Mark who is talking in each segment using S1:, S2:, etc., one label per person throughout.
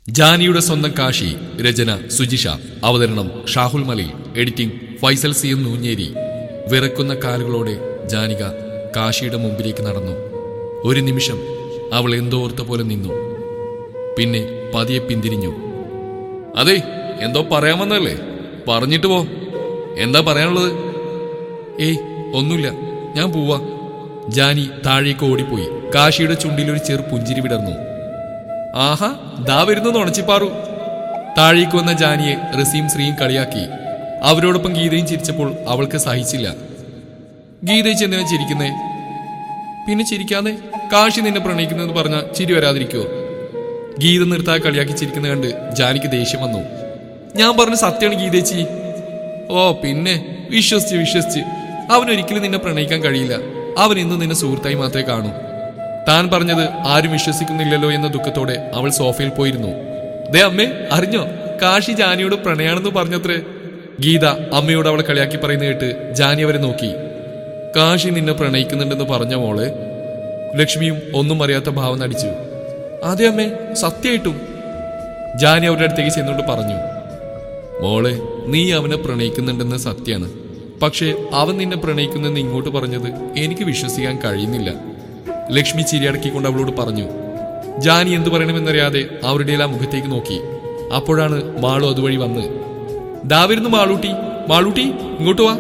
S1: ജാനിയുടെ സ്വന്തം കാശി രചന സുജിഷ അവതരണം Shahul Malayil editing Faisal C M Noonjeri വിറക്കുന്ന കാലുകളോടെ ജാനിക കാശിയുടെ മുമ്പിലേക്ക് നടന്നു ഒരു നിമിഷം അവൾ എന്തോ ഓർത്ത പോലെ നിന്നു പിന്നെ പതിയെ പിന്തിരിഞ്ഞു അതെ എന്തോ പറയാൻ വന്നല്ലേ പറഞ്ഞിട്ട് പോ എന്താ പറയാനുള്ളത് ഏയ് ഒന്നുമില്ല ഞാൻ പോവാ ജാനി താഴേക്ക് ഓടിപ്പോയി കാശിയുടെ ചുണ്ടിൽ ഒരു ചെറു പുഞ്ചിരി വിടർന്നു ആഹാ ദാ വരുന്നു നുണച്ചിപ്പാറു താഴേക്ക് വന്ന ജാനിയെ റസീം ശ്രീയും കളിയാക്കി അവരോടൊപ്പം ഗീതയും ചിരിച്ചപ്പോൾ അവൾക്ക് സഹിച്ചില്ല ഗീതയിച്ച് എന്തിനാ ചിരിക്കുന്നേ പിന്നെ ചിരിക്കാതെ കാശി നിന്നെ പ്രണയിക്കുന്നെന്ന് പറഞ്ഞ ചിരി വരാതിരിക്കുവോ ഗീത നിർത്താതെ കളിയാക്കി ചിരിക്കുന്ന കണ്ട് ജാനിക്ക് ദേഷ്യം വന്നു ഞാൻ പറഞ്ഞ സത്യമാണ് ഗീതേച്ചി ഓ പിന്നെ വിശ്വസിച്ച് വിശ്വസിച്ച് അവൻ ഒരിക്കലും നിന്നെ പ്രണയിക്കാൻ കഴിയില്ല അവൻ ഇന്ന് നിന്നെ സുഹൃത്തായി മാത്രമേ കാണൂ താൻ പറഞ്ഞത് ആരും വിശ്വസിക്കുന്നില്ലല്ലോ എന്ന ദുഃഖത്തോടെ അവൾ സോഫയിൽ പോയിരുന്നു ദേ അമ്മേ അറിഞ്ഞോ കാശി ജാനിയോട് പ്രണയാണെന്ന് പറഞ്ഞത്രേ ഗീത അമ്മയോട് അവളെ കളിയാക്കി പറയുന്ന കേട്ട് ജാനി അവരെ നോക്കി കാശി നിന്നെ പ്രണയിക്കുന്നുണ്ടെന്ന് പറഞ്ഞ മോള് ലക്ഷ്മിയും ഒന്നും അറിയാത്ത ഭാവം നടിച്ചു അതെ അമ്മേ സത്യമായിട്ടും ജാനി അവരുടെ അടുത്തേക്ക് ചെന്നുകൊണ്ട് പറഞ്ഞു മോളെ നീ അവനെ പ്രണയിക്കുന്നുണ്ടെന്ന് സത്യാണ് പക്ഷേ അവൻ നിന്നെ പ്രണയിക്കുന്നെന്ന് ഇങ്ങോട്ട് പറഞ്ഞത് എനിക്ക് വിശ്വസിക്കാൻ കഴിയുന്നില്ല ലക്ഷ്മി ചിരിയടക്കിക്കൊണ്ട് അവളോട് പറഞ്ഞു ജാനി എന്തു പറയണമെന്നറിയാതെ അവരുടെ എല്ലാം മുഖത്തേക്ക് നോക്കി അപ്പോഴാണ് മാളു അതുവഴി വന്ന് ദാ വരുന്നു മാളൂട്ടി മാളൂട്ടി ഇങ്ങോട്ട് വാ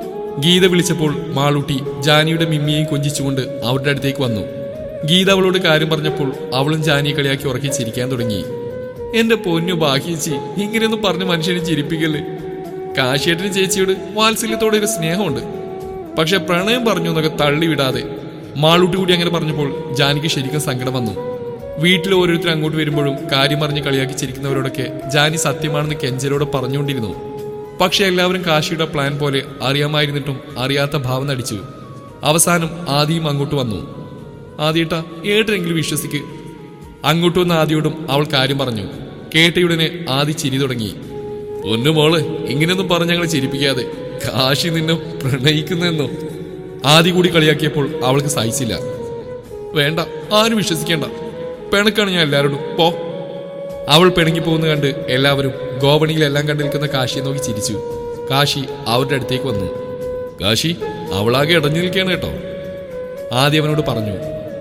S1: ഗീത വിളിച്ചപ്പോൾ മാളൂട്ടി ജാനിയുടെ മിമ്മിയെയും കൊഞ്ചിച്ചുകൊണ്ട് അവരുടെ അടുത്തേക്ക് വന്നു ഗീത അവളോട് കാര്യം പറഞ്ഞപ്പോൾ അവളും ജാനിയെ കളിയാക്കി ഉറക്കി ചിരിക്കാൻ തുടങ്ങി എന്റെ പൊന്നു ബാഹ്യച്ചി ഇങ്ങനെയൊന്നും പറഞ്ഞ് മനുഷ്യനെ ചിരിപ്പിക്കല്ലേ കാശിയേട്ടന് ചേച്ചിയോട് വാത്സല്യത്തോടെ ഒരു സ്നേഹമുണ്ട് പക്ഷെ പ്രണയം പറഞ്ഞു എന്നൊക്കെ തള്ളിവിടാതെ മാളൂട്ടി കൂടി അങ്ങനെ പറഞ്ഞപ്പോൾ ജാനിക്ക് ശരിക്കും സങ്കടം വന്നു വീട്ടിൽ ഓരോരുത്തർ അങ്ങോട്ട് വരുമ്പോഴും കാര്യം പറഞ്ഞ് കളിയാക്കി ചിരിക്കുന്നവരോടൊക്കെ ജാനി സത്യമാണെന്ന് കെഞ്ചലോട് പറഞ്ഞുകൊണ്ടിരുന്നു പക്ഷെ എല്ലാവരും കാശിയുടെ പ്ലാൻ പോലെ അറിയാമായിരുന്നിട്ടും അറിയാത്ത ഭാവം നടിച്ചു അവസാനം ആദിയും അങ്ങോട്ട് വന്നു ആദ്യേട്ടാ ഏട്ടെങ്കിലും വിശ്വസിക്ക് അങ്ങോട്ട് വന്ന ആദിയോടും അവൾ കാര്യം പറഞ്ഞു കേട്ടയുടനെ ആദി ചിരി തുടങ്ങി പൊന്നു മോള് ഇങ്ങനെയൊന്നും പറഞ്ഞ് ഞങ്ങളെ ചിരിപ്പിക്കാതെ കാശി നിന്നെ പ്രണയിക്കുന്നെന്നോ ആദി കൂടി കളിയാക്കിയപ്പോൾ അവൾക്ക് സഹിച്ചില്ല വേണ്ട ആരും വിശ്വസിക്കേണ്ട പിണക്കാണ് ഞാൻ എല്ലാവരോടും പോ അവൾ പിണങ്ങി പോകുന്ന കണ്ട് എല്ലാവരും ഗോവണിയിലെല്ലാം കണ്ടു നിൽക്കുന്ന കാശിയെ നോക്കി ചിരിച്ചു കാശി അവരുടെ അടുത്തേക്ക് വന്നു കാശി അവളാകെ ഇടഞ്ഞു നിൽക്കുകയാണ് കേട്ടോ ആദ്യം അവനോട് പറഞ്ഞു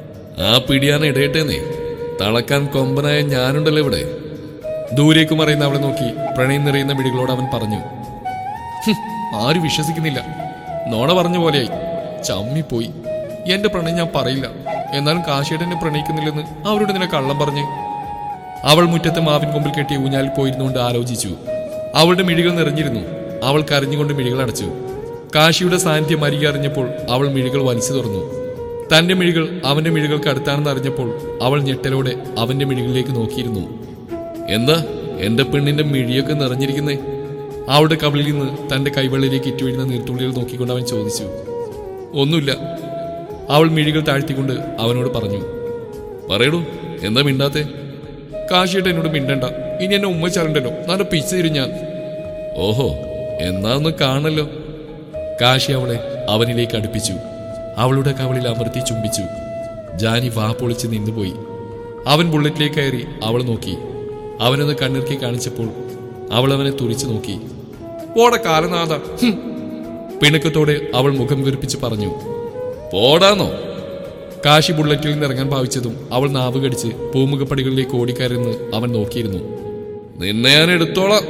S1: ആ പിടിയാണ് ഇടയട്ടേന്നേ തളക്കാൻ കൊമ്പനായ ഞാനുണ്ടല്ലോ ഇവിടെ ദൂരേക്ക് മറയുന്ന അവളെ നോക്കി പ്രണയം നിറയുന്ന മിടികളോട് അവൻ പറഞ്ഞു "ഹും, ആരും വിശ്വസിക്കുന്നില്ല നോണ പറഞ്ഞ പോലെയായി ചമ്മിപ്പോയി എന്റെ പ്രണയം ഞാൻ പറയില്ല എന്നാലും കാശിയുടെ എന്നെ പ്രണയിക്കുന്നില്ലെന്ന് അവരോട് നിന്നെ കള്ളം പറഞ്ഞ് അവൾ മുറ്റത്ത് മാവിൻ കൊമ്പിൽ കെട്ടി ഊഞ്ഞാലിൽ പോയിരുന്നുകൊണ്ട് ആലോചിച്ചു അവളുടെ മിഴികൾ നിറഞ്ഞിരുന്നു അവൾ കരഞ്ഞുകൊണ്ട് മിഴികൾ അടച്ചു കാശിയുടെ സാന്നിധ്യം അരികെ അറിഞ്ഞപ്പോൾ അവൾ മിഴികൾ വലിച്ചു തുറന്നു തന്റെ മിഴികൾ അവന്റെ മിഴികൾക്ക് അടുത്താണെന്ന് അറിഞ്ഞപ്പോൾ അവൾ ഞെട്ടലോടെ അവന്റെ മിഴികളിലേക്ക് നോക്കിയിരുന്നു എന്താ എന്റെ പെണ്ണിന്റെ മിഴിയൊക്കെ നിറഞ്ഞിരിക്കുന്നേ അവളുടെ കവിളിൽ നിന്ന് തന്റെ കൈവെള്ളിലേക്ക് ഇറ്റുവീഴുന്ന നീർത്തുള്ളികൾ നോക്കിക്കൊണ്ട് അവൻ ചോദിച്ചു ഒന്നുമില്ല അവൾ മിഴികൾ താഴ്ത്തിക്കൊണ്ട് അവനോട് പറഞ്ഞു പറയടൂ എന്താ മിണ്ടാത്തെ കാശിയിട്ട് എന്നോട് മിണ്ടണ്ട ഇനി എന്നെ ഉമ്മച്ചാറുണ്ടല്ലോ നല്ല പിച്ചു തരും ഞാൻ ഓഹോ എന്നാ ഒന്ന് കാണല്ലോ കാശി അവളെ അവനിലേക്ക് അടുപ്പിച്ചു അവളുടെ കവളിൽ അമർത്തി ചുംബിച്ചു ജാനി വാ പൊളിച്ച് നിന്നുപോയി അവൻ ബുള്ളറ്റിലേക്ക് കയറി അവൾ നോക്കി അവനൊന്ന് കണ്ണിറുക്കി കാണിച്ചപ്പോൾ അവൾ അവനെ തുറിച്ചു നോക്കി പോട കാലനാഥ ഹും. പിണക്കത്തോടെ അവൾ മുഖം വീർപ്പിച്ച് പറഞ്ഞു പോടാന്നോ കാശി ബുള്ളറ്റിൽ നിന്ന് ഇറങ്ങാൻ ഭാവിച്ചതും അവൾ നാവ് കടിച്ച് പൂമുഖപ്പടികളിലേക്ക് ഓടിക്കയറുന്ന് അവൻ നോക്കിയിരുന്നു നിന്നെ ഞാൻ എടുത്തോളാം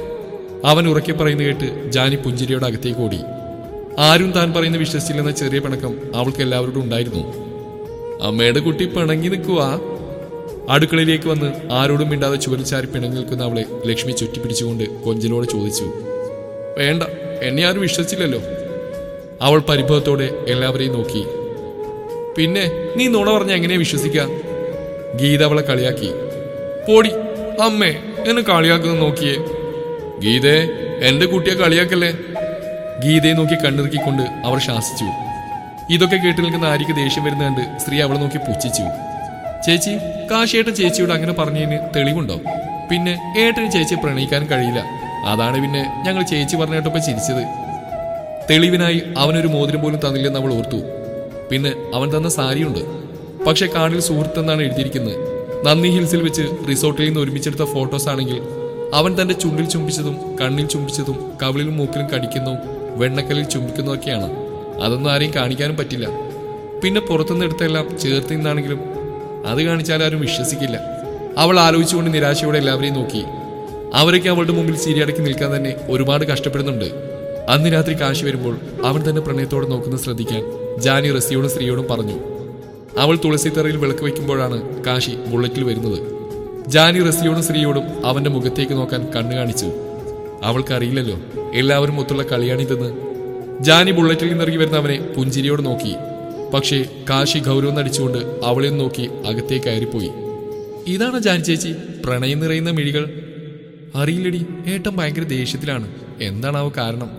S1: അവൻ ഉറക്കെ പറയുന്ന കേട്ട് ജാനി പുഞ്ചിരിയുടെ അകത്തേക്ക് ഓടി ആരും താൻ പറയുന്ന വിശ്വസിച്ചില്ലെന്ന ചെറിയ പിണക്കം അവൾക്ക് എല്ലാവരോടും ഉണ്ടായിരുന്നു അമ്മയുടെ കുട്ടി പിണങ്ങി നിൽക്കുക അടുക്കളയിലേക്ക് വന്ന് ആരോടും മിണ്ടാതെ ചുവരിൽ ചാരി പിണങ്ങി നിൽക്കുന്ന അവളെ ലക്ഷ്മി ചുറ്റിപ്പിടിച്ചുകൊണ്ട് കൊഞ്ചലോട് ചോദിച്ചു വേണ്ട എന്നെ ആരും വിശ്വസിച്ചില്ലല്ലോ അവൾ പരിഭവത്തോടെ എല്ലാവരെയും നോക്കി പിന്നെ നീ നുണ പറഞ്ഞ എങ്ങനെയാ വിശ്വസിക്ക ഗീത അവളെ കളിയാക്കി പോടി അമ്മേ എന്നെ കളിയാക്കുന്ന നോക്കിയേ ഗീതേ എന്റെ കുട്ടിയെ കളിയാക്കല്ലേ ഗീതയെ നോക്കി കണ്ണിറുക്കിക്കൊണ്ട് അവർ ശാസിച്ചു ഇതൊക്കെ കേട്ട് നിൽക്കുന്ന ആര്യക്ക് ദേഷ്യം വരുന്ന കണ്ട് സ്ത്രീ അവളെ നോക്കി പുച്ഛിച്ചു ചേച്ചി കാശിയേട്ടൻ ചേച്ചിയോട് അങ്ങനെ പറഞ്ഞതിന് തെളിവുണ്ടോ പിന്നെ ഏട്ടന് ചേച്ചിയെ പ്രണയിക്കാൻ കഴിയില്ല അതാണ് പിന്നെ ഞങ്ങൾ ചേച്ചി പറഞ്ഞ കേട്ടപ്പോ ചിരിച്ചത് തെളിവിനായി അവനൊരു മോതിരം പോലും തന്നില്ലെന്ന് അവൾ ഓർത്തു പിന്നെ അവൻ തന്ന സാരിയുണ്ട് പക്ഷെ കാർഡിൽ സുഹൃത്തെന്നാണ് എഴുതിയിരിക്കുന്നത് നന്ദി ഹിൽസിൽ വെച്ച് റിസോർട്ടിൽ നിന്ന് ഒരുമിച്ചെടുത്ത ഫോട്ടോസ് ആണെങ്കിൽ അവൻ തന്റെ ചുണ്ടിൽ ചുംബിച്ചതും കണ്ണിൽ ചുംബിച്ചതും കവിളിലും മൂക്കിലും കടിക്കുന്നതും വെണ്ണക്കല്ലിൽ ചുംബിക്കുന്നതൊക്കെയാണ് അതൊന്നും ആരെയും കാണിക്കാനും പറ്റില്ല പിന്നെ പുറത്തുനിന്ന് എടുത്തെല്ലാം ചേർത്ത് നിന്നാണെങ്കിലും അത് കാണിച്ചാൽ ആരും വിശ്വസിക്കില്ല അവൾ ആലോചിച്ചുകൊണ്ട് നിരാശയോടെ എല്ലാവരെയും നോക്കി അവരൊക്കെ അവളുടെ മുമ്പിൽ ചിരിയടക്കി നിൽക്കാൻ തന്നെ ഒരുപാട് കഷ്ടപ്പെടുന്നുണ്ട് അന്ന് രാത്രി കാശി വരുമ്പോൾ അവൻ തന്നെ പ്രണയത്തോടെ നോക്കുന്നത് ശ്രദ്ധിക്കാൻ ജാനി റസിയോടും സ്ത്രീയോടും പറഞ്ഞു അവൾ തുളസിത്തറയിൽ വിളക്ക് വയ്ക്കുമ്പോഴാണ് കാശി ബുള്ളറ്റിൽ വരുന്നത് ജാനി റസിയോടും സ്ത്രീയോടും അവന്റെ മുഖത്തേക്ക് നോക്കാൻ കണ്ണു കാണിച്ചു അവൾക്കറിയില്ലല്ലോ എല്ലാവരും ഒത്തുള്ള കളിയാണിതെന്ന് ജാനി ബുള്ളറ്റിൽ നിന്നിറങ്ങി വരുന്ന അവനെ പുഞ്ചിരിയോട് നോക്കി പക്ഷേ കാശി ഗൗരവം നടിച്ചുകൊണ്ട് അവളെ നോക്കി അകത്തേക്ക് കയറിപ്പോയി ഇതാണ് ജാനി ചേച്ചി പ്രണയം നിറയുന്ന മിഴികൾ അറിയില്ലടി ഏട്ടൻ ഭയങ്കര ദേഷ്യത്തിലാണ് എന്താണാവോ കാരണം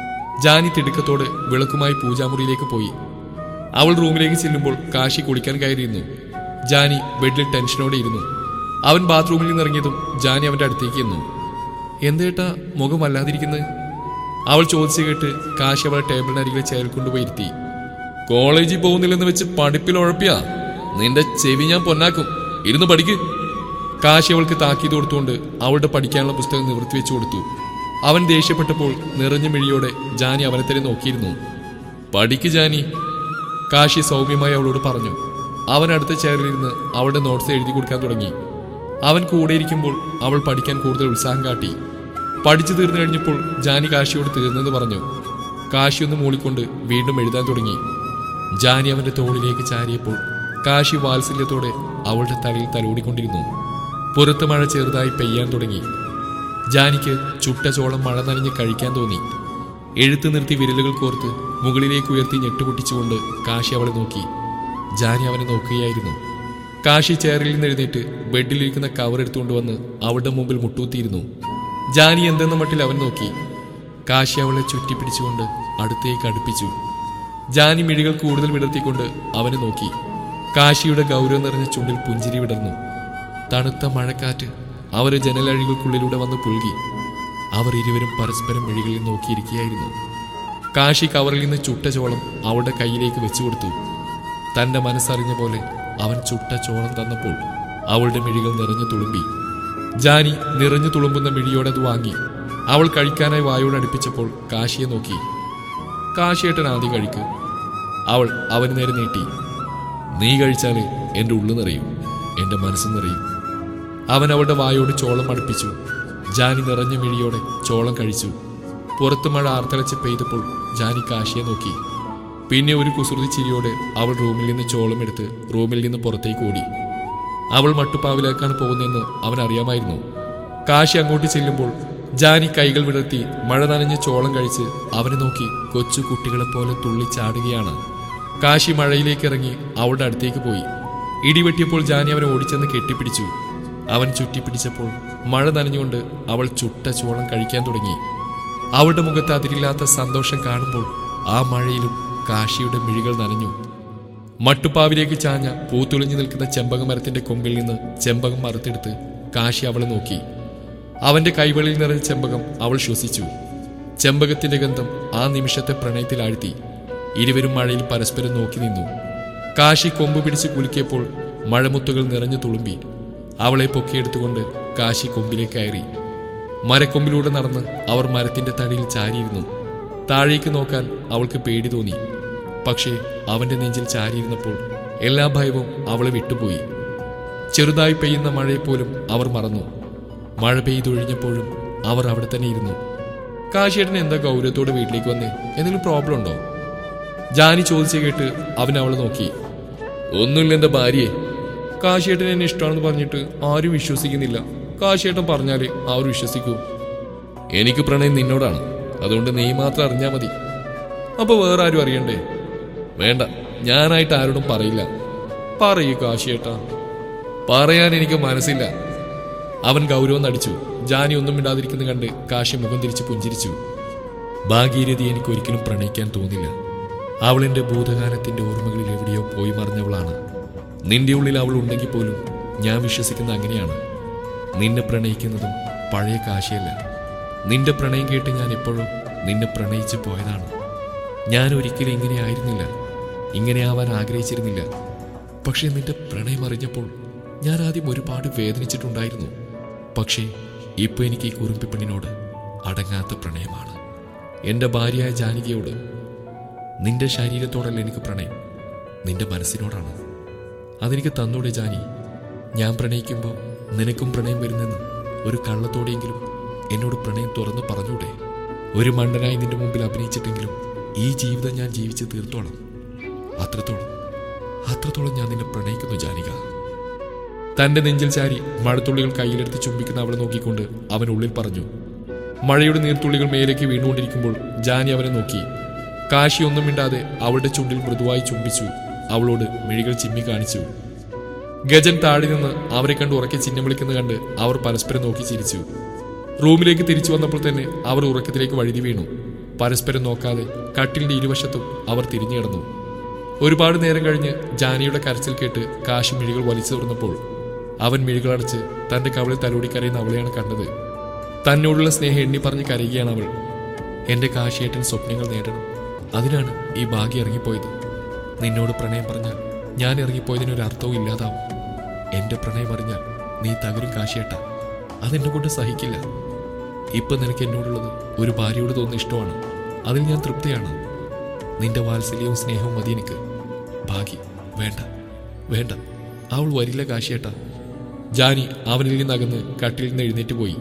S1: ജാനി തിടുക്കത്തോടെ വിളക്കുമായി പൂജാമുറിയിലേക്ക് പോയി അവൾ റൂമിലേക്ക് ചെല്ലുമ്പോൾ കാശി കുളിക്കാൻ കയറിയിരുന്നു ജാനി ബെഡിൽ ടെൻഷനോടെ ഇരുന്നു അവൻ ബാത്റൂമിൽ നിന്ന് ഇറങ്ങിയതും ജാനി അവന്റെ അടുത്തേക്ക് എന്നു എന്തേട്ടാ മുഖം വല്ലാതിരിക്കുന്നത് അവൾ ചോദിച്ചു കേട്ട് കാശി അവളെ ടേബിളിനരികിൽ ചേരിൽ കൊണ്ടുപോയി ഇരുത്തി കോളേജിൽ പോകുന്നില്ലെന്ന് വെച്ച് പഠിപ്പിൽ ഉഴപ്പിയാ നിന്റെ ചെവി ഞാൻ പൊന്നാക്കും ഇരുന്ന് പഠിക്ക് കാശി അവൾക്ക് താക്കീത് കൊടുത്തുകൊണ്ട് അവളുടെ പഠിക്കാനുള്ള പുസ്തകം നിവർത്തി വെച്ചു കൊടുത്തു അവൻ ദേഷ്യപ്പെട്ടപ്പോൾ നിറഞ്ഞ മിഴിയോടെ ജാനി അവനെ തന്നെ നോക്കിയിരുന്നു പഠിക്ക് ജാനി കാശി സൗമ്യമായി അവളോട് പറഞ്ഞു അവൻ അടുത്ത ചെയറിലിരുന്ന് അവളുടെ നോട്ട്സ് എഴുതി കൊടുക്കാൻ തുടങ്ങി അവൻ കൂടെ ഇരിക്കുമ്പോൾ അവൾ പഠിക്കാൻ കൂടുതൽ ഉത്സാഹം കാട്ടി പഠിച്ചു തീർന്നു കഴിഞ്ഞപ്പോൾ ജാനി കാശിയോട് തീർന്നെന്ന് പറഞ്ഞു കാശി ഒന്ന് മൂളിക്കൊണ്ട് വീണ്ടും എഴുതാൻ തുടങ്ങി ജാനി അവന്റെ തോളിലേക്ക് ചാരിയപ്പോൾ കാശി വാത്സല്യത്തോടെ അവളുടെ തലയിൽ തലോടിക്കൊണ്ടിരുന്നു പുറത്ത് മഴ ചെറുതായി പെയ്യാൻ തുടങ്ങി ജാനിക്ക് ചുട്ട ചോളം മഴ നനഞ്ഞ് കഴിക്കാൻ തോന്നി എഴുത്ത് നിർത്തി വിരലുകൾ കോർത്ത് മുകളിലേക്ക് ഉയർത്തി ഞെട്ടുപൊട്ടിച്ചുകൊണ്ട് കാശി അവളെ നോക്കി ജാനി അവനെ നോക്കുകയായിരുന്നു കാശി ചെയറിൽ നിന്ന് എഴുന്നേറ്റ് ബെഡിലിരിക്കുന്ന കവർ എടുത്തുകൊണ്ട് വന്ന് അവളുടെ മുമ്പിൽ മുട്ടൂത്തിയിരുന്നു ജാനി എന്തെന്ന മട്ടിൽ അവൻ നോക്കി കാശി അവളെ ചുറ്റിപ്പിടിച്ചുകൊണ്ട് അടുത്തേക്ക് അടുപ്പിച്ചു ജാനി മിഴികൾ കൂടുതൽ വിടർത്തിക്കൊണ്ട് അവനെ നോക്കി കാശിയുടെ ഗൗരവം നിറഞ്ഞ ചുണ്ടിൽ പുഞ്ചിരി വിടർന്നു തണുത്ത മഴക്കാറ്റ് അവരെ ജനലഴികൾക്കുള്ളിലൂടെ വന്ന് പുൽകി അവർ ഇരുവരും പരസ്പരം മിഴികളിൽ നോക്കിയിരിക്കുകയായിരുന്നു കാശി കവറിൽ നിന്ന് ചുട്ട ചോളം അവളുടെ കയ്യിലേക്ക് വെച്ചു കൊടുത്തു തന്റെ മനസ്സറിഞ്ഞ പോലെ അവൻ ചുട്ട ചോളം തന്നപ്പോൾ അവളുടെ മിഴികൾ നിറഞ്ഞു തുളുമ്പി ജാനി നിറഞ്ഞു തുളുമ്പുന്ന മിഴിയോടെ അത് വാങ്ങി അവൾ കഴിക്കാനായി വായോട് അടുപ്പിച്ചപ്പോൾ കാശിയെ നോക്കി കാശിയേട്ടൻ ആദ്യം കഴിക്ക് അവൾ അവന് നേരെ നീട്ടി നീ കഴിച്ചാലേ എൻ്റെ ഉള്ളു നിറയും എൻ്റെ മനസ്സ് നിറയും അവൻ അവളുടെ വായോട് ചോളം അടുപ്പിച്ചു ജാനി നിറഞ്ഞ മിഴിയോടെ ചോളം കഴിച്ചു പുറത്ത് മഴ ആർത്തലച്ച് പെയ്തപ്പോൾ ജാനി കാശിയെ നോക്കി പിന്നെ ഒരു കുസൃതി ചിരിയോടെ അവൾ റൂമിൽ നിന്ന് ചോളം എടുത്ത് റൂമിൽ നിന്ന് പുറത്തേക്ക് ഓടി അവൾ മട്ടുപ്പാവിലേക്കാണ് പോകുന്നതെന്ന് അവൻ അറിയാമായിരുന്നു കാശി അങ്ങോട്ട് ചെല്ലുമ്പോൾ ജാനി കൈകൾ വിടർത്തി മഴ നനഞ്ഞ് ചോളം കഴിച്ച് അവനെ നോക്കി കൊച്ചു കുട്ടികളെ പോലെ തുള്ളിച്ചാടുകയാണ് കാശി മഴയിലേക്ക് ഇറങ്ങി അവളുടെ അടുത്തേക്ക് പോയി ഇടിവെട്ടിയപ്പോൾ ജാനി അവനെ ഓടിച്ചെന്ന് കെട്ടിപ്പിടിച്ചു അവൻ ചുറ്റിപ്പിടിച്ചപ്പോൾ മഴ നനഞ്ഞുകൊണ്ട് അവൾ ചുട്ട ചോളം കഴിക്കാൻ തുടങ്ങി അവളുടെ മുഖത്ത് അതിരില്ലാത്ത സന്തോഷം കാണുമ്പോൾ ആ മഴയിലും കാശിയുടെ മിഴികൾ നനഞ്ഞു മട്ടുപ്പാവിലേക്ക് ചാഞ്ഞ പൂത്തുളിഞ്ഞു നിൽക്കുന്ന ചെമ്പക മരത്തിന്റെ കൊമ്പിൽ നിന്ന് ചെമ്പകം മറുത്തെടുത്ത് കാശി അവളെ നോക്കി അവന്റെ കൈവെളിയിൽ നിറഞ്ഞ ചെമ്പകം അവൾ ശ്വസിച്ചു ചെമ്പകത്തിന്റെ ഗന്ധം ആ നിമിഷത്തെ പ്രണയത്തിൽ ആഴ്ത്തി ഇരുവരും മഴയിൽ പരസ്പരം നോക്കി നിന്നു കാശി കൊമ്പ് പിടിച്ച് കുലുക്കിയപ്പോൾ മഴമുത്തുകൾ നിറഞ്ഞു തുളുമ്പി അവളെ പൊക്കിയെടുത്തുകൊണ്ട് കാശി കൊമ്പിലേക്ക് കയറി മരക്കൊമ്പിലൂടെ നടന്ന് അവർ മരത്തിന്റെ തടിയിൽ ചാരിയിരുന്നു താഴേക്ക് നോക്കാൻ അവൾക്ക് പേടി തോന്നി പക്ഷേ അവന്റെ നെഞ്ചിൽ ചാരിയിരുന്നപ്പോൾ എല്ലാ ഭയവും അവളെ വിട്ടുപോയി ചെറുതായി പെയ്യുന്ന മഴയെപ്പോലും അവർ മറന്നു മഴ പെയ്തൊഴിഞ്ഞപ്പോഴും അവർ അവിടെ തന്നെ ഇരുന്നു കാശിയേട്ടൻ എന്താ ഗൗരവത്തോടെ വീട്ടിലേക്ക് വന്നേ എന്തെങ്കിലും പ്രോബ്ലം ഉണ്ടോ ജാനി ചോദിച്ചു കേട്ട് അവൻ അവളെ നോക്കി ഒന്നുമില്ല എന്റെ ഭാര്യയെ കാശിയേട്ടൻ എന്നെ ഇഷ്ടമാണെന്ന് പറഞ്ഞിട്ട് ആരും വിശ്വസിക്കുന്നില്ല കാശിയേട്ടൻ പറഞ്ഞാലേ അവർ വിശ്വസിക്കൂ എനിക്ക് പ്രണയം നിന്നോടാണ് അതുകൊണ്ട് നീ മാത്രം അറിഞ്ഞാൽ മതി അപ്പൊ വേറെ ആരും അറിയണ്ടേ വേണ്ട ഞാനായിട്ട് ആരോടും പറയില്ല പറയൂ കാശിയേട്ടാ പറയാൻ എനിക്ക് മനസ്സില്ല അവൻ ഗൗരവം നടിച്ചു ജാനി ഒന്നും മിണ്ടാതിരിക്കുന്ന കണ്ട് കാശി മുഖം തിരിച്ച് പുഞ്ചിരിച്ചു ഭാഗീരഥി എനിക്ക് ഒരിക്കലും പ്രണയിക്കാൻ തോന്നില്ല അവൾ എൻ്റെ ഭൂതകാലത്തിന്റെ ഓർമ്മകളിൽ എവിടെയോ പോയി മറിഞ്ഞവളാണ് നിന്റെ ഉള്ളിൽ അവൾ ഉണ്ടെങ്കിൽ പോലും ഞാൻ വിശ്വസിക്കുന്ന അങ്ങനെയാണ് നിന്നെ പ്രണയിക്കുന്നതും പഴയ കാശിയല്ല നിന്റെ പ്രണയം കേട്ട് ഞാൻ എപ്പോഴും നിന്നെ പ്രണയിച്ചു പോയതാണ് ഞാൻ ഒരിക്കലും ഇങ്ങനെ ആയിരുന്നില്ല ഇങ്ങനെ ആവാൻ ആഗ്രഹിച്ചിരുന്നില്ല പക്ഷേ നിന്റെ പ്രണയം അറിഞ്ഞപ്പോൾ ഞാൻ ആദ്യം ഒരുപാട് വേദനിച്ചിട്ടുണ്ടായിരുന്നു പക്ഷേ ഇപ്പൊ എനിക്ക് ഈ കുറുമ്പി പെണ്ണിനോട് അടങ്ങാത്ത പ്രണയമാണ് എൻ്റെ ഭാര്യയായ ജാനകിയോട് നിന്റെ ശരീരത്തോടല്ല എനിക്ക് പ്രണയം നിന്റെ മനസ്സിനോടാണ് അതെനിക്ക് തന്നൂടെ ജാനി ഞാൻ പ്രണയിക്കുമ്പോൾ നിനക്കും പ്രണയം വരുന്നെന്ന് ഒരു കള്ളത്തോടെയെങ്കിലും എന്നോട് പ്രണയം തുറന്നു പറഞ്ഞൂടെ ഒരു മണ്ടനായി നിന്റെ മുമ്പിൽ അഭിനയിച്ചിട്ടെങ്കിലും ഈ ജീവിതം ഞാൻ ജീവിച്ച് തീർത്തോളാം അത്രത്തോളം അത്രത്തോളം ഞാൻ നിന്നെ പ്രണയിക്കുന്നു ജാനിക തന്റെ നെഞ്ചിൽ ചാരി മഴത്തുള്ളികൾ കയ്യിലെടുത്ത് ചുംബിക്കുന്ന അവളെ നോക്കിക്കൊണ്ട് അവൻ ഉള്ളിൽ പറഞ്ഞു മഴയുടെ നീർത്തുള്ളികൾ മേലേക്ക് വീണുകൊണ്ടിരിക്കുമ്പോൾ ജാനി അവനെ നോക്കി കാശി ഒന്നും മിണ്ടാതെ അവളുടെ ചുണ്ടിൽ മൃദുവായി ചുംബിച്ചു അവളോട് മിഴികൾ ചിമ്മി കാണിച്ചു ഗജൻ താഴെ നിന്ന് അവരെ കണ്ട് ഉറക്കെ ചിഹ്നം വിളിക്കുന്നത് കണ്ട് അവർ പരസ്പരം നോക്കി ചിരിച്ചു റൂമിലേക്ക് തിരിച്ചു വന്നപ്പോൾ തന്നെ അവർ ഉറക്കത്തിലേക്ക് വഴുതി വീണു പരസ്പരം നോക്കാതെ കട്ടിലിന്റെ ഇരുവശത്തും അവർ തിരിഞ്ഞു കിടന്നു ഒരുപാട് നേരം കഴിഞ്ഞ് ജാനിയുടെ കരച്ചിൽ കേട്ട് കാശി മിഴികൾ വലിച്ചു തുറന്നപ്പോൾ അവൻ മിഴികളടച്ച് തന്റെ കവളിൽ തലോടി കരയുന്ന അവളെയാണ് കണ്ടത് തന്നോടുള്ള സ്നേഹം എണ്ണി പറഞ്ഞ് കരയുകയാണ് അവൾ എന്റെ കാശിയേട്ടൻ സ്വപ്നങ്ങൾ നേടണം അതിനാണ് ഈ ഭാഗ്യം ഇറങ്ങിപ്പോയത് നിന്നോട് പ്രണയം പറഞ്ഞാൽ ഞാൻ ഇറങ്ങിപ്പോയതിനൊരു അർത്ഥവും ഇല്ലാതാവും എന്റെ പ്രണയം അറിഞ്ഞാൽ നീ തകരും കാശിയേട്ട അതെന്നെ കൊണ്ട് സഹിക്കില്ല ഇപ്പൊ നിനക്ക് എന്നോടുള്ളത് ഒരു ഭാര്യയോട് തോന്നുന്ന ഇഷ്ടമാണ് അതിൽ ഞാൻ തൃപ്തിയാണ് നിന്റെ വാത്സല്യവും സ്നേഹവും മതി എനിക്ക് ഭാഗ്യം വേണ്ട വേണ്ട അവൾ വരില്ല കാശിയേട്ട ജാനി അവനിൽ നിന്നകന്ന് കട്ടിൽ നിന്ന് എഴുന്നേറ്റ് പോയി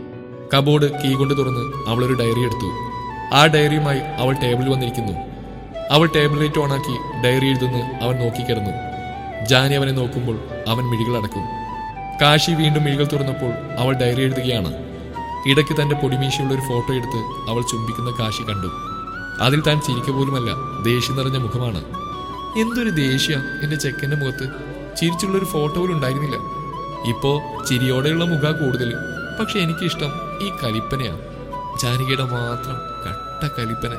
S1: കബോർഡ് കീ കൊണ്ട് തുറന്ന് അവളൊരു ഡയറി എടുത്തു ആ ഡയറിയുമായി അവൾ ടേബിളിൽ വന്നിരിക്കുന്നു അവൾ ടേബിൾ ലൈറ്റ് ഓണാക്കി ഡയറി എഴുതുന്നു അവൻ നോക്കിക്കിടന്നു ജാനി അവനെ നോക്കുമ്പോൾ അവൻ മിഴികൾ അടക്കും കാശി വീണ്ടും മിഴികൾ തുറന്നപ്പോൾ അവൾ ഡയറി എഴുതുകയാണ് ഇടയ്ക്ക് തന്റെ പൊടിമീശയുള്ള ഒരു ഫോട്ടോ എടുത്ത് അവൾ ചുംബിക്കുന്ന കാശി കണ്ടു അതിൽ താൻ ചിരിക്ക പോലുമല്ല ദേഷ്യം നിറഞ്ഞ മുഖമാണ് എന്തൊരു ദേഷ്യ എന്റെ ചെക്കന്റെ മുഖത്ത് ചിരിച്ചുള്ള ഒരു ഫോട്ടോ പോലും ഉണ്ടായിരുന്നില്ല ഇപ്പോ ചിരിയോടെയുള്ള മുഖ കൂടുതൽ പക്ഷെ എനിക്കിഷ്ടം ഈ കലിപ്പനയാ ജാനകിയുടെ മാത്രം കട്ട കലിപ്പന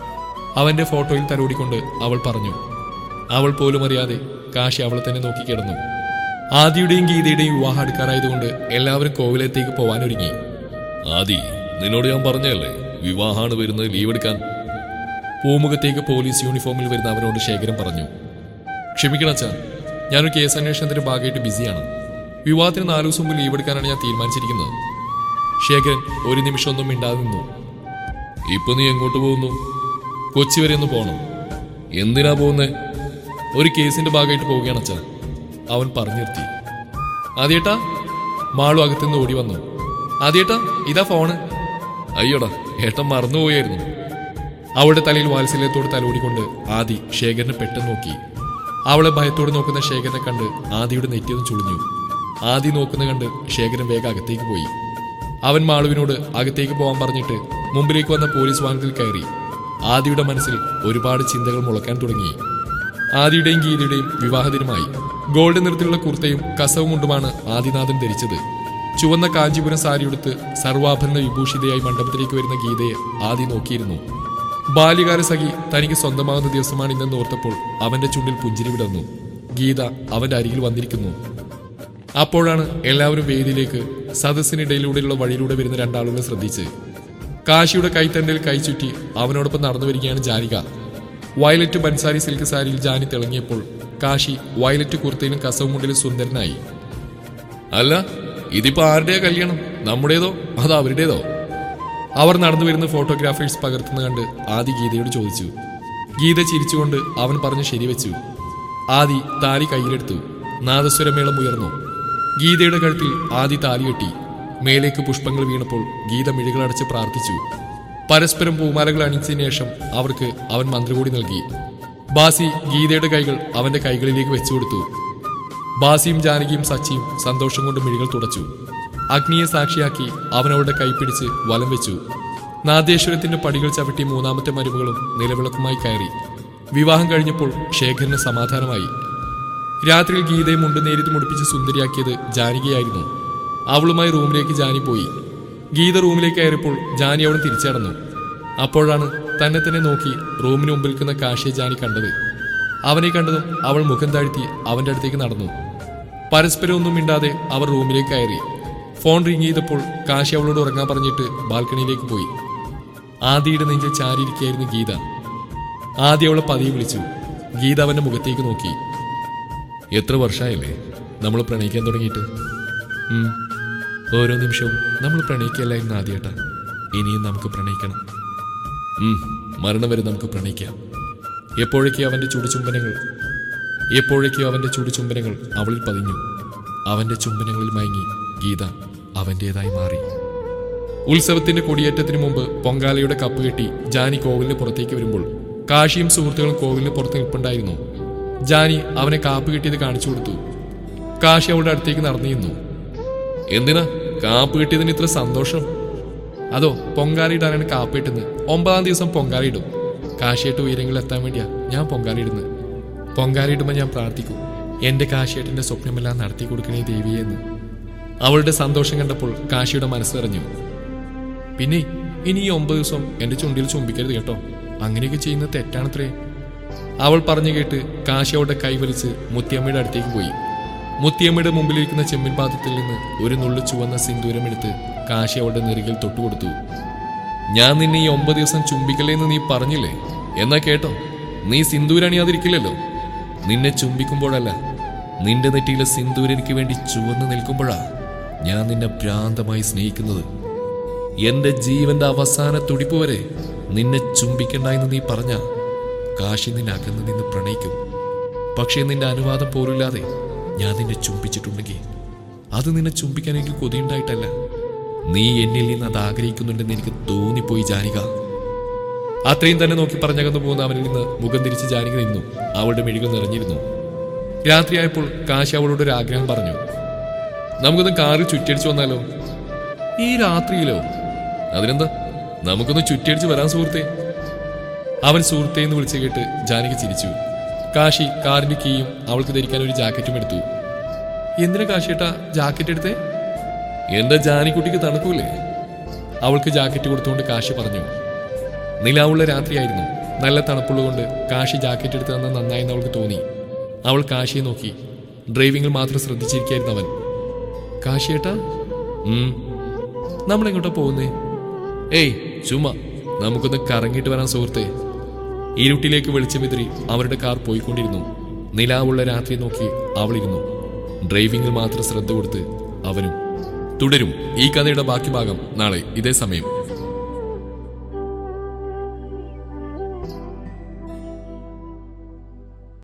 S1: അവന്റെ ഫോട്ടോയിൽ തലോടിക്കൊണ്ട് അവൾ പറഞ്ഞു അവൾ പോലും അറിയാതെ കാശി അവളെ തന്നെ നോക്കി കിടന്നു ആദിയുടെയും ഗീതയുടെയും വിവാഹം അടുക്കാറായതുകൊണ്ട് എല്ലാവരും കോവിലത്തേക്ക് പോവാനൊരുങ്ങി ആദി നിന്നോട് ഞാൻ പറഞ്ഞല്ലേ വിവാഹമാണ് വരുന്നത് ലീവ് എടുക്കാൻ പൂമുഖത്തേക്ക് പോലീസ് യൂണിഫോമിൽ വരുന്ന അവനോട് ശേഖരൻ പറഞ്ഞു ക്ഷമിക്കണം അച്ഛാ ഞാനൊരു കേസ് അന്വേഷണത്തിന്റെ ഭാഗമായിട്ട് ബിസിയാണ് വിവാഹത്തിന് നാലു ദിവസം മുമ്പ് ലീവ് എടുക്കാനാണ് ഞാൻ തീരുമാനിച്ചിരിക്കുന്നത് ശേഖരൻ ഒരു നിമിഷം ഒന്നും മിണ്ടാതെ നിന്നു ഇപ്പൊ നീ എങ്ങോട്ട് പോകുന്നു കൊച്ചി വരെ ഒന്ന് പോകണം എന്തിനാ പോകുന്നേ ഒരു കേസിന്റെ ഭാഗമായിട്ട് പോവുകയാണ് അച്ഛാ അവൻ പറഞ്ഞു നിർത്തി ആദ്യേട്ടാ മാളു അകത്തുനിന്ന് ഓടി വന്നു ആദ്യേട്ടാ ഇതാ ഫോണ് അയ്യോടാ ഏട്ടൻ മറന്നുപോയായിരുന്നു അവളുടെ തലയിൽ വാത്സല്യത്തോട് തലോടിക്കൊണ്ട് ആദി ശേഖരനെ പെട്ടെന്ന് നോക്കി അവളെ ഭയത്തോടെ നോക്കുന്ന ശേഖരനെ കണ്ട് ആദിയുടെ നെറ്റിയൊന്ന് ചുളിഞ്ഞു ആദി നോക്കുന്ന കണ്ട് ശേഖരൻ വേഗം അകത്തേക്ക് പോയി അവൻ മാളുവിനോട് അകത്തേക്ക് പോകാൻ പറഞ്ഞിട്ട് മുമ്പിലേക്ക് വന്ന പോലീസ് വാഹനത്തിൽ കയറി ആദിയുടെ മനസ്സിൽ ഒരുപാട് ചിന്തകൾ മുളക്കാൻ തുടങ്ങി ആദിയുടെയും ഗീതയുടെയും വിവാഹദിനമായി ഗോൾഡ് നിറത്തിലുള്ള കുർത്തയും കസവും മുണ്ടുമാണ് ആദിനാഥൻ ധരിച്ചത് ചുവന്ന കാഞ്ചീപുരം സാരിയെടുത്ത് സർവാഭരണ വിഭൂഷിതയായി മണ്ഡപത്തിലേക്ക് വരുന്ന ഗീതയെ ആദി നോക്കിയിരുന്നു ബാല്യകാല സഖി തനിക്ക് സ്വന്തമാകുന്ന ദിവസമാണ് ഇന്നെന്ന് ഓർത്തപ്പോൾ അവന്റെ ചുണ്ടിൽ പുഞ്ചിരി വിടർന്നു ഗീത അവന്റെ അരികിൽ വന്നിരിക്കുന്നു അപ്പോഴാണ് എല്ലാവരും വേദിയിലേക്ക് സദസ്സിനിടയിലൂടെയുള്ള വഴിയിലൂടെ വരുന്ന രണ്ടാളുകളെ ശ്രദ്ധിച്ച് കാശിയുടെ കൈത്തണ്ടയിൽ കൈ ചുറ്റി അവനോടൊപ്പം നടന്നു വരികയാണ് ജാനിക വയലറ്റ് ബൻസാരി സിൽക്ക് സാരിയിൽ ജാനി തിളങ്ങിയപ്പോൾ കാശി വയലറ്റ് കുർത്തയിലും കസവും മുണ്ടിലും സുന്ദരനായി അല്ല ഇതിപ്പോ ആരുടെയാ കല്യാണം നമ്മുടേതോ അതോ അവരുടേതോ അവർ നടന്നു വരുന്ന ഫോട്ടോഗ്രാഫേഴ്സ് പകർത്തുന്ന കണ്ട് ആദി ഗീതയോട് ചോദിച്ചു ഗീത ചിരിച്ചുകൊണ്ട് അവൻ പറഞ്ഞു ശരിവെച്ചു ആദി താലി കയ്യിലെടുത്തു നാദസ്വരമേളം ഉയർന്നു ഗീതയുടെ കഴുത്തിൽ ആദി താലി കെട്ടി മേലേക്ക് പുഷ്പങ്ങൾ വീണപ്പോൾ ഗീത മിഴികളടച്ച് പ്രാർത്ഥിച്ചു പരസ്പരം പൂമാലകൾ അണിച്ചതിന് ശേഷം അവർക്ക് അവൻ മന്ത്രകൂടി നൽകി ബാസി ഗീതയുടെ കൈകൾ അവന്റെ കൈകളിലേക്ക് വെച്ചുകൊടുത്തു ബാസിയും ജാനകിയും സച്ചിയും സന്തോഷം കൊണ്ട് മിഴികൾ തുടച്ചു അഗ്നിയെ സാക്ഷിയാക്കി അവൻ അവളുടെ കൈപിടിച്ച് വലം വെച്ചു നാദേശ്വരത്തിന്റെ പടികൾ ചവിട്ടി മൂന്നാമത്തെ മരുമകളും നിലവിളക്കുമായി കയറി വിവാഹം കഴിഞ്ഞപ്പോൾ ശേഖരന് സമാധാനമായി രാത്രിയിൽ ഗീതയെ മുണ്ട് നേരിട്ട് മുടിപ്പിച്ച് സുന്ദരിയാക്കിയത് ജാനകിയായിരുന്നു അവളുമായി റൂമിലേക്ക് ജാനി പോയി ഗീത റൂമിലേക്ക് കയറിയപ്പോൾ ജാനി അവിടെ തിരിച്ചടന്നു അപ്പോഴാണ് തന്നെ തന്നെ നോക്കി റൂമിന് മുമ്പിൽ നിൽക്കുന്ന കാശിയെ ജാനി കണ്ടത് അവനെ കണ്ടതും അവൾ മുഖം താഴ്ത്തി അവന്റെ അടുത്തേക്ക് നടന്നു പരസ്പരം ഒന്നും മിണ്ടാതെ അവർ റൂമിലേക്ക് കയറി ഫോൺ റിങ് ചെയ്തപ്പോൾ കാശി അവളോട് ഉറങ്ങാൻ പറഞ്ഞിട്ട് ബാൽക്കണിയിലേക്ക് പോയി ആദിയുടെ നെഞ്ചിൽ ചാരിയിരിക്കുകയായിരുന്നു ഗീത ആദ്യ അവളെ പതിയെ വിളിച്ചു ഗീത അവന്റെ മുഖത്തേക്ക് നോക്കി എത്ര വർഷമായില്ലേ നമ്മൾ പ്രണയിക്കാൻ തുടങ്ങിയിട്ട് ഉം. ഓരോ നിമിഷവും നമ്മൾ പ്രണയിക്കല്ലായിരുന്നു ആദ്യേട്ടാ ഇനിയും നമുക്ക് പ്രണയിക്കണം ഉം, മരണം വരെ നമുക്ക് പ്രണയിക്കാം എപ്പോഴൊക്കെയോ അവന്റെ ചുടുചുംബനങ്ങൾ എപ്പോഴൊക്കെയോ അവന്റെ ചുടുചുംബനങ്ങൾ അവളിൽ പതിഞ്ഞു അവന്റെ ചുംബനങ്ങളിൽ മയങ്ങി ഗീത അവന്റേതായി മാറി ഉത്സവത്തിന്റെ കൊടിയേറ്റത്തിന് മുമ്പ് പൊങ്കാലയുടെ കപ്പ് കെട്ടി ജാനി കോവിലിന് പുറത്തേക്ക് വരുമ്പോൾ കാശിയും സുഹൃത്തുക്കളും കോവിലിന് പുറത്ത് നിൽപ്പുണ്ടായിരുന്നു ജാനി അവനെ കാപ്പ് കിട്ടിയത് കാണിച്ചു കൊടുത്തു കാശി അവളുടെ അടുത്തേക്ക് നടന്നിരുന്നു എന്തിനാ കാപ്പ് കിട്ടിയതിന് ഇത്ര സന്തോഷം അതോ പൊങ്കാലയിടാനാണ് കാപ്പ് കിട്ടുന്നത് ഒമ്പതാം ദിവസം പൊങ്കാലയിടും കാശിയേട്ട് ഉയരങ്ങളിൽ എത്താൻ വേണ്ടിയാ ഞാൻ പൊങ്കാലയിടുന്നത് പൊങ്കാലയിടുമ്പോൾ ഞാൻ പ്രാർത്ഥിക്കും എന്റെ കാശിയേട്ടന്റെ സ്വപ്നമെല്ലാം നടത്തി കൊടുക്കണേ ദേവിയെന്ന് അവളുടെ സന്തോഷം കണ്ടപ്പോൾ കാശിയുടെ മനസ്സ് നിറഞ്ഞു പിന്നെ ഇനി ഈ ഒമ്പത് ദിവസം എന്റെ ചുണ്ടിൽ ചുംബിക്കരുത് കേട്ടോ അങ്ങനെയൊക്കെ ചെയ്യുന്നത് തെറ്റാണത്രേ അവൾ പറഞ്ഞു കേട്ട് കാശി അവളുടെ കൈ വലിച്ച് മുത്തിയമ്മയുടെ അടുത്തേക്ക് പോയി മുത്തിയമ്മയുടെ മുമ്പിലിരിക്കുന്ന ചെമ്മിൻ പാത്രത്തിൽ നിന്ന് ഒരു നുള്ളു ചുവന്ന സിന്ദൂരം എടുത്ത് കാശി അവളുടെ നെറുകിൽ തൊട്ടുകൊടുത്തു ഞാൻ നിന്നെ ഈ ഒമ്പത് ദിവസം ചുംബിക്കലേന്ന് നീ പറഞ്ഞില്ലേ എന്നാ കേട്ടോ നീ സിന്ദൂരണിയാതിരിക്കില്ലല്ലോ നിന്നെ ചുംബിക്കുമ്പോഴല്ല നിന്റെ നെറ്റിയിലെ സിന്ദൂർ എനിക്ക് വേണ്ടി ചുവന്ന് നിൽക്കുമ്പോഴാ ഞാൻ നിന്നെ ഭ്രാന്തമായി സ്നേഹിക്കുന്നത് എന്റെ ജീവന്റെ അവസാന തുടിപ്പ് വരെ നിന്നെ ചുംബിക്കണ്ട എന്ന് നീ പറഞ്ഞ കാശി നിന്നെ അകന്ന് നിന്ന് പ്രണയിക്കും പക്ഷേ നിന്റെ അനുവാദം പോലില്ലാതെ ഞാൻ നിന്നെ ചുംബിച്ചിട്ടുണ്ടെങ്കിൽ അത് നിന്നെ ചുംബിക്കാൻ എനിക്ക് കൊതിയുണ്ടായിട്ടല്ല നീ എന്നിൽ നിന്ന് അത് ആഗ്രഹിക്കുന്നുണ്ടെന്ന് എനിക്ക് തോന്നിപ്പോയി ജാനിക അത്രയും തന്നെ നോക്കി പറഞ്ഞകന്നു പോകുന്ന അവനിൽ നിന്ന് മുഖം തിരിച്ച് ജാനിക നിന്നു അവളുടെ മെഴുകൾ നിറഞ്ഞിരുന്നു രാത്രിയായപ്പോൾ കാശി അവളോട് ഒരു ആഗ്രഹം പറഞ്ഞു നമുക്കൊന്ന് കാറിൽ ചുറ്റടിച്ചു വന്നാലോ ഈ രാത്രിയിലോ അതിനെന്താ നമുക്കൊന്ന് ചുറ്റടിച്ച് വരാൻ സുഹൃത്തെ അവൻ സുഹൃത്തെ എന്ന് വിളിച്ചു കേട്ട് ജാനകി ചിരിച്ചു കാശി കാറിന്റെ കീയും അവൾക്ക് ധരിക്കാൻ ഒരു ജാക്കറ്റും എടുത്തു എന്തിനാ കാശിയേട്ടാ ജാക്കറ്റ് എടുത്തേ എന്റെ ജാനിക്കുട്ടിക്ക് തണുക്കൂലേ അവൾക്ക് ജാക്കറ്റ് കൊടുത്തുകൊണ്ട് കാശി പറഞ്ഞു നിലാവുള്ള രാത്രിയായിരുന്നു നല്ല തണുപ്പുള്ളതുകൊണ്ട് കാശി ജാക്കറ്റ് എടുത്ത് തന്ന നന്നായെന്ന് അവൾക്ക് തോന്നി അവൾ കാശിയെ നോക്കി ഡ്രൈവിംഗിൽ മാത്രം ശ്രദ്ധിച്ചിരിക്കായിരുന്നു അവൻ കാശിയേട്ടാ ഉം നമ്മളെങ്ങോട്ടാ പോകുന്നേ ഏയ് ചുമ്മാ നമുക്കൊന്ന് കറങ്ങിയിട്ട് വരാൻ സുഹൃത്തെ ഇരുട്ടിലേക്ക് വെളിച്ചം വിതറി അവരുടെ കാർ പോയിക്കൊണ്ടിരുന്നു നിലാവുള്ള രാത്രി നോക്കി അവളിരുന്നു ഡ്രൈവിംഗിൽ മാത്രം ശ്രദ്ധ കൊടുത്ത് അവനും തുടരും ഈ കഥയുടെ ബാക്കി ഭാഗം നാളെ ഇതേ സമയം